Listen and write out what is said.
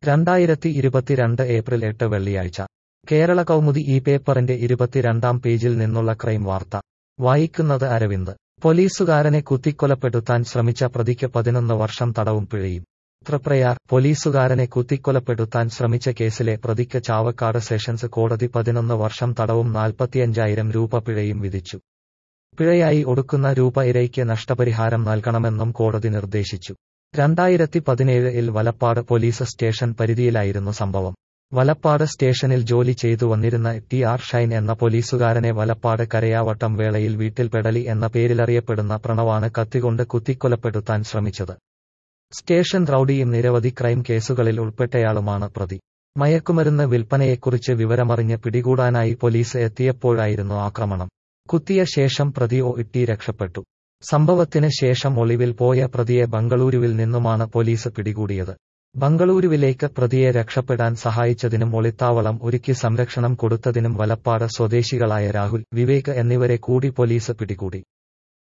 രണ്ടായിരത്തി ഇരുപത്തിരണ്ട് ഏപ്രിൽ എട്ട് വെള്ളിയാഴ്ച കേരള കൗമുദി ഈ പേപ്പറിന്റെ ഇരുപത്തിരണ്ടാം പേജിൽ നിന്നുള്ള ക്രൈം വാർത്ത വായിക്കുന്നത് അരവിന്ദ് പോലീസുകാരനെ കുത്തിക്കൊലപ്പെടുത്താൻ ശ്രമിച്ച പ്രതിക്ക് പതിനൊന്ന് വർഷം തടവും പിഴയും തൃപ്രയാർ പോലീസുകാരനെ കുത്തിക്കൊലപ്പെടുത്താൻ ശ്രമിച്ച കേസിലെ പ്രതിക്ക് ചാവക്കാട് സെഷൻസ് കോടതി പതിനൊന്ന് വർഷം തടവും നാൽപ്പത്തിയഞ്ചായിരം രൂപ പിഴയും വിധിച്ചു പിഴയായി ഒടുക്കുന്ന രൂപ ഇരയ്ക്ക് നഷ്ടപരിഹാരം നൽകണമെന്നും കോടതി നിർദ്ദേശിച്ചു രണ്ടായിരത്തി പതിനേഴിൽ വലപ്പാട് പോലീസ് സ്റ്റേഷൻ പരിധിയിലായിരുന്നു സംഭവം വലപ്പാട് സ്റ്റേഷനിൽ ജോലി ചെയ്തു വന്നിരുന്ന ടി ആർ ഷൈൻ എന്ന പോലീസുകാരനെ വലപ്പാട് കരയാവട്ടം വേളയിൽ വീട്ടിൽ പെടലി എന്ന പേരിലറിയപ്പെടുന്ന പ്രണവാണ് കത്തികൊണ്ട് കുത്തിക്കൊലപ്പെടുത്താൻ ശ്രമിച്ചത് സ്റ്റേഷൻ റൌഡിയും നിരവധി ക്രൈം കേസുകളിൽ ഉൾപ്പെട്ടയാളുമാണ് പ്രതി മയക്കുമരുന്ന് വിൽപ്പനയെക്കുറിച്ച് വിവരമറിഞ്ഞ് പിടികൂടാനായി പോലീസ് എത്തിയപ്പോഴായിരുന്നു ആക്രമണം കുത്തിയ ശേഷം പ്രതി ഒ ഇട്ടി രക്ഷപ്പെട്ടു സംഭവത്തിന് ശേഷം ഒളിവിൽ പോയ പ്രതിയെ ബംഗളൂരുവിൽ നിന്നുമാണ് പോലീസ് പിടികൂടിയത് ബംഗളൂരുവിലേക്ക് പ്രതിയെ രക്ഷപ്പെടാൻ സഹായിച്ചതിനും ഒളിത്താവളം ഒരുക്കി സംരക്ഷണം കൊടുത്തതിനും വലപ്പാട് സ്വദേശികളായ രാഹുൽ വിവേക് എന്നിവരെ കൂടി പോലീസ് പിടികൂടി